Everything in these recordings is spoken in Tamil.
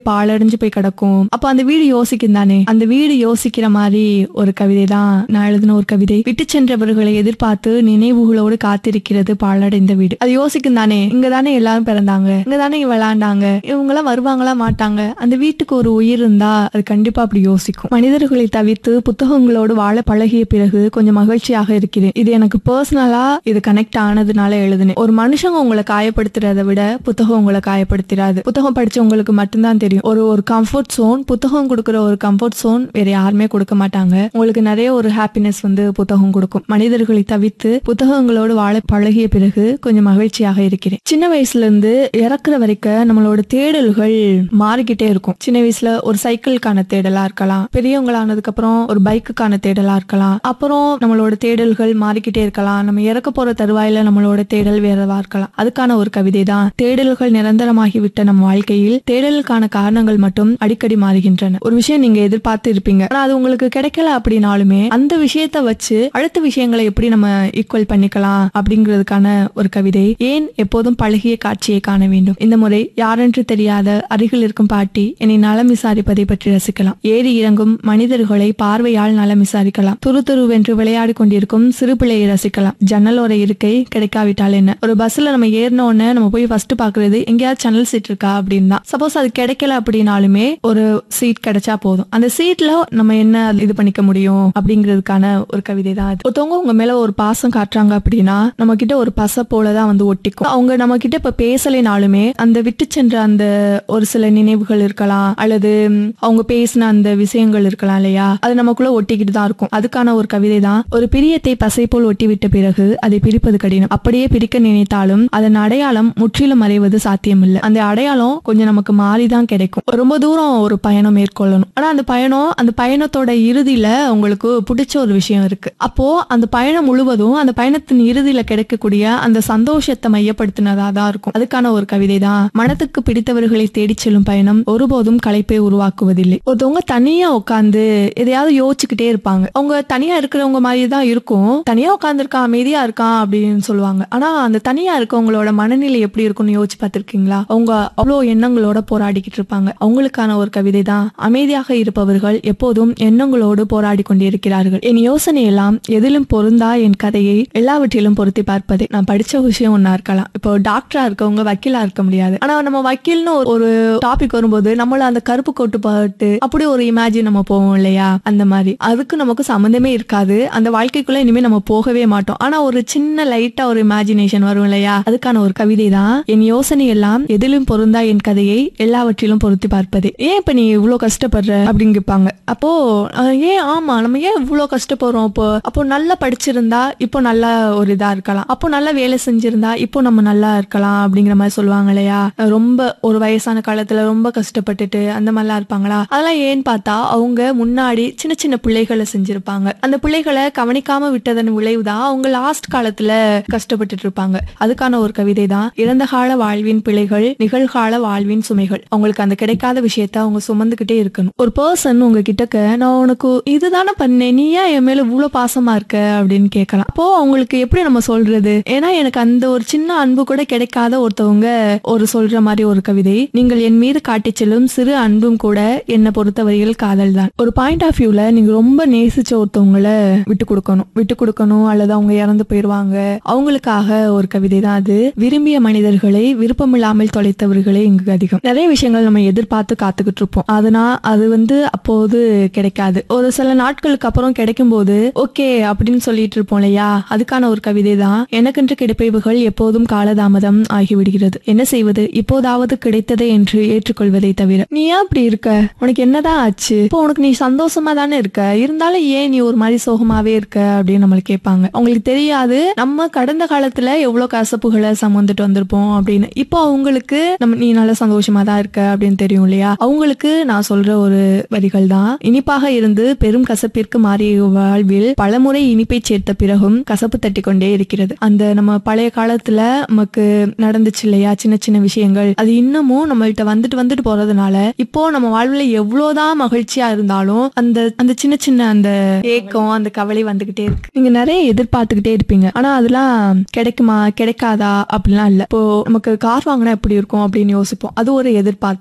பாழடைஞ்சு போய் கிடக்கும் அப்ப அந்த வீடு யோசிக்கும் தானே அந்த வீடு யோசிக்கிற மாதிரி ஒரு கவிதை தான் நான் எழுதின ஒரு கவிதை விட்டு சென்றவர்களை எதிர்பார்த்து நினைவுகளோடு காத்திருக்கிறது பாழடைந்த வீடு அது யோசிக்கும் தானே இங்க தானே எல்லாரும் பிறந்தாங்க இங்க தானே விளையாண்டாங்க இவங்க எல்லாம் வருவாங்களா மாட்டாங்க அந்த வீட்டுக்கு ஒரு உயிர் இருந்தா அது கண்டிப்பா அப்படி யோசிக்கும் மனிதர்களை தவிர்த்து புத்தகங்களோடு வாழ பழகிய பிறகு கொஞ்சம் மகிழ்ச்சியாக இருக்கிறேன் இது எனக்கு பர்சனலா இது கனெக்ட் ஆனதுனால எழுதினேன் ஒரு மனுஷங்க உங்களை காயப்படுத்துறதை விட புத்தகம் உங்களை காயப்படுத்திடாது புத்தகம் படிச்சவங்களுக்கு மட்டும்தான் தெரியும் ஒரு ஒரு கம்ஃபர்ட் சோன் புத்தகம் கொடுக்குற ஒரு கம்ஃபர்ட் சோன் வேற யாருமே கொடுக்க மாட்டாங்க உங்களுக்கு நிறைய ஒரு ஹாப்பினஸ் வந்து புத்தகம் கொடுக்கும் மனிதர்களை தவிர்த்து புத்தகங்களோடு வாழ பழகிய பிறகு கொஞ்சம் மகிழ்ச்சியாக இருக்கிறேன் சின்ன வயசுல இருந்து இறக்குற வரைக்கும் நம்மளோட தேடல்கள் மாறிக்கிட்டே இருக்கும் சின்ன வயசுல ஒரு சைக்கிளுக்கான தேடலா இருக்கலாம் பெரியவங்களானதுக்கு அப்புறம் ஒரு பைக்குக்கான தேடலா இருக்கலாம் அப்புறம் நம்மளோட தேடல்கள் மாறிக்கிட்டே இருக்கலாம் நம்ம இறக்க போற தருவாயில நம்மளோட தேடல் வேறவா இருக்கலாம் அதுக்கான ஒரு கவிதை தான் தேடல்கள் நிரந்தரமாகிவிட்ட நம் வாழ்க்கையில் தேடலுக்கான காரணங்கள் மட்டும் அடிக்கடி மாறுகின்றன ஒரு விஷயம் நீங்க எதிர்பார்த்து இருப்பீங்க ஆனா அது உங்களுக்கு கிடைக்கல அப்படின்னாலுமே அந்த விஷயத்த வச்சு அடுத்த விஷயங்களை எப்படி நம்ம ஈக்குவல் பண்ணிக்கலாம் அப்படிங்கிறதுக்கான ஒரு கவிதை ஏன் எப்போதும் பழகிய காட்சியை காண வேண்டும் இந்த முறை யாரென்று தெரியாத அருகில் இருக்கும் பாட்டி என்னை நலம் விசாரிப்பதை பற்றி ரசிக்கலாம் ஏறி இறங்கும் மனிதர்களை பார்வையால் நலம் விசாரிக்கலாம் துரு துருவென்று விளையாடி கொண்டிருக்கும் சிறு பிள்ளையை ரசிக்கலாம் ஜன்னலோர இருக்கை கிடைக்காவிட்டால் என்ன ஒரு பஸ்ல நம்ம ஏறின உடனே நம்ம போய் ஃபர்ஸ்ட் பாக்குறது எங்கேயாவது ஜன்னல் சீட் இருக்கா அப்படின்னு தான் சப்போஸ் அது கிடைக்கல அப்படின்னாலுமே ஒரு சீட் கிடைச்சா போதும் அந்த சீட்ல நம்ம என்ன இது பண்ணிக்க முடியும் அப்படிங்கிறதுக்கான ஒரு கவிதை தான் அது ஒருத்தவங்க உங்க மேல ஒரு பாசம் காட்டுறாங்க அப்படின்னா நம்ம கிட்ட ஒரு பச போலதான் வந்து ஒட்டிக்கும் அவங்க நம்ம கிட்ட இப்ப பேசலைனாலுமே அந்த விட்டு சென்ற அந்த ஒரு சில நினைவுகள் இருக்கலாம் அல்லது ம், அவங்க பேசின அந்த விஷயங்கள் இருக்கலாம் இல்லையா அது நமக்குள்ள ஒட்டிக்கிட்டு தான் இருக்கும் அதுக்கான ஒரு கவிதை தான் ஒரு பிரியத்தை பசை போல் ஒட்டி விட்ட பிறகு அதை பிரிப்பது கடினம் அப்படியே பிரிக்க நினைத்தாலும் அதன் அடையாளம் முற்றிலும் மறைவது சாத்தியமில்லை அந்த அடையாளம் கொஞ்சம் நமக்கு மாறிதான் கிடைக்கும் ரொம்ப தூரம் ஒரு பயணம் மேற்கொள்ளணும் ஆனா அந்த பயணம் அந்த பயணத்தோட இறுதியில உங்களுக்கு பிடிச்ச ஒரு விஷயம் இருக்கு அப்போ அந்த பயணம் முழுவதும் அந்த பயணத்தின் இறுதியில கிடைக்கக்கூடிய அந்த சந்தோஷத்தை மையப்படுத்தினதா தான் இருக்கும் அதுக்கான ஒரு கவிதை தான் மனத்துக்கு பிடித்தவர்களை தேடிச் செல்லும் பயணம் ஒருபோதும் களைப்பை உருவாக்குவதில்லை ஒருத்தவங்க தனியா உட்காந்து எதையாவது யோசிச்சுக்கிட்டே இருப்பாங்க அவங்க தனியா இருக்கிறவங்க மாதிரி தான் இருக்கும் தனியா உட்காந்துருக்கான் அமைதியா இருக்கான் அப்படின்னு சொல்லுவாங்க ஆனா அந்த தனியா இருக்கவங்களோட மனநிலை எப்படி இருக்கும்னு யோசிச்சு பார்த்திருக்கீங்களா அவங்க அவ்வளோ எண்ணங்களோட போராடிக்கிட்டு இருப்பாங்க அவங்களுக்கான ஒரு கவிதை தான் அமைதியாக இருப்பவர்கள் எப்போதும் எண்ணங்களோடு போராடி கொண்டிருக்கிறார்கள் என் யோசனை எல்லாம் எதிலும் பொருந்தா என் கதையை எல்லாவற்றிலும் பொருத்தி பார்ப்பதே நான் படிச்ச விஷயம் ஒன்னா இருக்கலாம் இப்போ டாக்டரா இருக்கவங்க வக்கீலா இருக்க முடியாது ஆனா நம்ம வக்கீல்னு ஒரு- ஒரு டாபிக் வரும்போது நம்மள அந்த கருப்பு கோட்டு பாட்டு அப்படி ஒரு இமேஜின் நம்ம போவோம் இல்லையா அந்த மாதிரி அதுக்கு நமக்கு சம்மந்தமே இருக்காது அந்த வாழ்க்கைக்குள்ள இனிமே நம்ம போகவே மாட்டோம் ஆனா ஒரு சின்ன லைட்டா ஒரு இமேஜினேஷன் வரும் இல்லையா அதுக்கான ஒரு கவிதை தான் என் யோசனை எல்லாம் எதிலும் பொருந்தா என் கதையை எல்லாவற்றிலும் பொருத்தி பார்ப்பதே ஏன் இப்ப நீ இவ்வளவு கஷ்டப்படுற அப்படின்னு கேட்பாங்க அப்போ அஹ், ஏன் ஆமா நம்ம ஏன் இவ்வளவு கஷ்டப்படுறோம் இப்போ அப்போ நல்லா படிச்சிருந்தா இப்போ நல்லா ஒரு இதா இருக்கலாம் அப்போ நல்லா வேலை செஞ்சிருந்தா இப்போ நம்ம நல்லா இருக்கலாம் அப்படிங்கிற மாதிரி சொல்லுவாங்க இல்லையா ரொம்ப ஒரு வயசான காலத்துல ரொம்ப கஷ்டப்பட்டுட்டு அந்த மாதிரிலாம் இருப்பாங்களா அதெல்லாம் ஏன்னு பார்த்தா அவங்க முன்னாடி சின்ன சின்ன பிள்ளைகளை செஞ்சிருப்பாங்க அந்த பிள்ளைகளை கவனிக்காம விட்டதன் விளைவுதான் அவங்க லாஸ்ட் காலத்துல கஷ்டப்பட்டுட்டு இருப்பாங்க அதுக்கான ஒரு கவிதை தான் இறந்த கால வாழ்வின் பிழைகள் நிகழ்கால வாழ்வின் சுமைகள் அவங்களுக்கு அந்த கிடைக்காத விஷயத்த அவங்க சுமந்துகிட்டே இருக்கணும் ஒரு பர்சன் உங்க கிட்டக்க நான் உனக்கு இதுதானே பண்ணேன் நீ ஏன் என் மேல இவ்வளவு பாசமா இருக்க அப்படின்னு கேட்கலாம் அப்போ அவங்களுக்கு எப்படி நம்ம சொல்றது ஏன்னா எனக்கு அந்த ஒரு சின்ன அன்பு கூட கிடைக்காத ஒருத்தவங்க ஒரு சொல்ற மாதிரி ஒரு கவிதை நீங்கள் என் மீது காட்டிச் செல்லும் சிறு அன்பும் கூட என்னை பொறுத்தவரையில் காதல் தான் ஒரு பாயிண்ட் ஆஃப் வியூல நீங்க ரொம்ப நேசிச்ச ஒருத்தவங்களை விட்டு கொடுக்கணும் விட்டு கொடுக்கணும் அல்லது அவங்க இறந்து போயிருவாங்க அவங்களுக்காக ஒரு கவிதை தான் அது விரும்பிய மனிதர்களை விருப்பமில்லாமல் தொலைத்தவர்களே இங்கு அதிகம் நிறைய விஷயங்கள் நம்ம எதிர்பார்த்து காத்துக்கிட்டு இருப்போம் அதனா அது வந்து அப்போது கிடைக்காது ஒரு சில நாட்களுக்கு அப்புறம் கிடைக்கும் போது ஓகே அப்படின்னு சொல்லிட்டு இருப்போம் இல்லையா அதுக்கான ஒரு கவிதை தான் எனக்கென்று கிடைப்பவைகள் எப்போதும் காலதாமதம் ஆகிவிடுகிறது என்ன செய்வது இப்போதாவது கிடைத்ததே என்று ஏற்றுக்கொள்வதை தவிர நீ ஏன் அப்படி இருக்க உனக்கு என்னதான் ஆச்சு இப்போ உனக்கு நீ சந்தோஷமா தானே இருக்க இருந்தாலும் ஏன் நீ ஒரு மாதிரி சோகமாவே இருக்க அப்படின்னு நம்மள கேட்பாங்க அவங்களுக்கு தெரியாது நம்ம கடந்த காலத்துல எவ்வளவு கசப்புகளை சமந்துட்டு வந்திருப்போம் அப்படின்னு இப்போ அவங்களுக்கு நம்ம நீ நல்லா சந்தோஷமா தான் இருக்க அப்படின்னு தெரியும் இல்லையா அவங்களுக்கு நான் சொல்ற ஒரு வரிகள் தான் இனிப்பாக இருந்து பெரும் கசப்பிற்கு மாறிய வாழ்வில் பலமுறை இனிப்பை சேர்த்த பிறகும் கசப்பு தட்டி கொண்டே இருக்கிறது அந்த நம்ம பழைய காலத்துல நமக்கு நடந்துச்சு இல்லையா சின்ன சின்ன விஷயங்கள் அது இன்னமும் நம்மள்ட்ட வந்துட்டு வந்துட்டு போறதுனால இப்போ நம்ம வாழ்வுல எவ்வளவுதான் மகிழ்ச்சியா இருந்தாலும் அந்த அந்த சின்ன சின்ன அந்த ஏக்கம் அந்த கவலை வந்துகிட்டே இருக்கு நீங்க நிறைய எதிர்பார்த்துக்கிட்டே இருப்பீங்க ஆனா அதெல்லாம் கிடைக்குமா கிடைக்காதா அப்படிலாம் இல்ல இப்போ நமக்கு கார் வாங்கினா எப்படி இருக்கும் அப்படின்னு யோசிப்போம் அது ஒரு எதிர்பார்ப்பு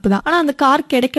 தான் ஆனா அந்த கார் கிடைக்க